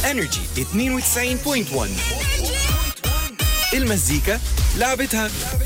انرجي 92.1 المزيكا لعبتها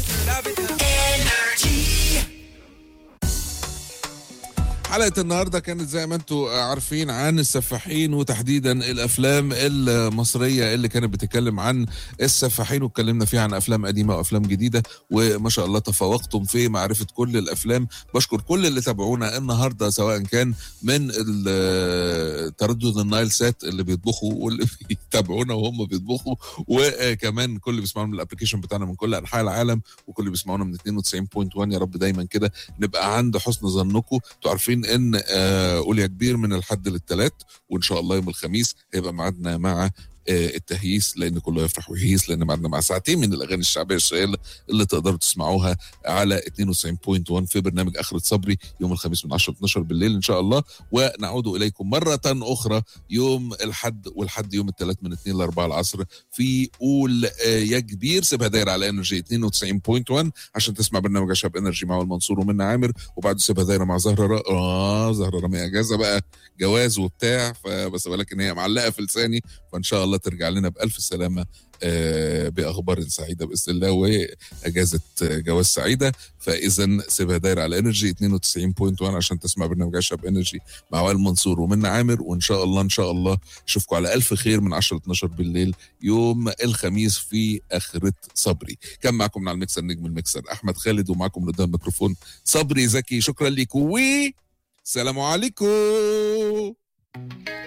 حلقة النهاردة كانت زي ما انتم عارفين عن السفاحين وتحديدا الأفلام المصرية اللي كانت بتتكلم عن السفاحين واتكلمنا فيها عن أفلام قديمة وأفلام جديدة وما شاء الله تفوقتم في معرفة كل الأفلام بشكر كل اللي تابعونا النهاردة سواء كان من ال- تردد النايل سات اللي بيطبخوا واللي بيتابعونا وهم بيطبخوا وكمان كل اللي بيسمعونا من الابلكيشن بتاعنا من كل أنحاء العالم وكل اللي بيسمعونا من 92.1 يا رب دايما كده نبقى عند حسن ظنكم انتوا عارفين ان آه، قول يا كبير من الحد للثلاث وان شاء الله يوم الخميس هيبقى ميعادنا مع آه، التهييس لان كله يفرح ويهيس لان ميعادنا مع ساعتين من الاغاني الشعبيه الشهيره اللي تقدروا تسمعوها على 92.1 في برنامج اخرة صبري يوم الخميس من 10 ل 12 بالليل ان شاء الله ونعود اليكم مره اخرى يوم الحد والحد يوم الثلاث من 2 ل 4 العصر في قول آه، يا كبير سيبها دايره على انرجي 92.1 عشان تسمع برنامج شاب انرجي مع المنصور ومنى عامر وبعده سيبها دايره مع زهره را... اه زهره رامي اجازه بقى جواز وبتاع فبس بالك ان هي معلقه في لساني فان شاء الله ترجع لنا بالف سلامه آه باخبار سعيده باذن الله واجازه آه، جواز سعيده فاذا سيبها دايره على انرجي 92.1 عشان تسمع برنامج شاب انرجي مع وائل منصور ومنى عامر وان شاء الله ان شاء الله اشوفكم على الف خير من 10 ل 12 بالليل يوم الخميس في اخره صبري كان معكم من على المكسر نجم المكسر احمد خالد ومعكم من قدام الميكروفون صبري زكي شكرا لكم و سلام عليكم